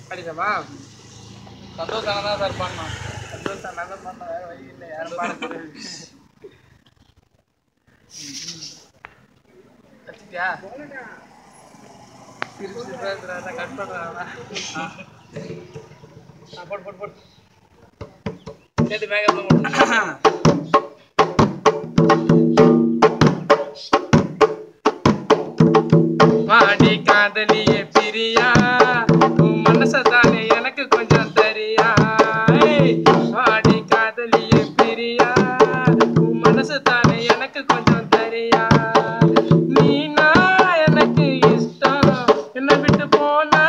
அடிக்கமா சந்தோஷம் தான் சார் பண்ணோம் சந்தோஷம் நான் தான் பண்ண வேற வழி இல்லை யாரும் பாட வச்சுட்டியா சிரிச்சு பேசுறாங்க கட் பண்றாங்க போட்டு போட்டு போட்டு கேட்டு மேக்கப்ல போட்டு வாடி காதலியே பிரியா உன் மனசதானே எனக்கு கொஞ்சம் தரியா ஏய், வாடி காதலியே பிரியா உன் மனசதானே எனக்கு கொஞ்சம் தரியா நீனா எனக்கு இஷ்டம் என்னை விட்டு போனா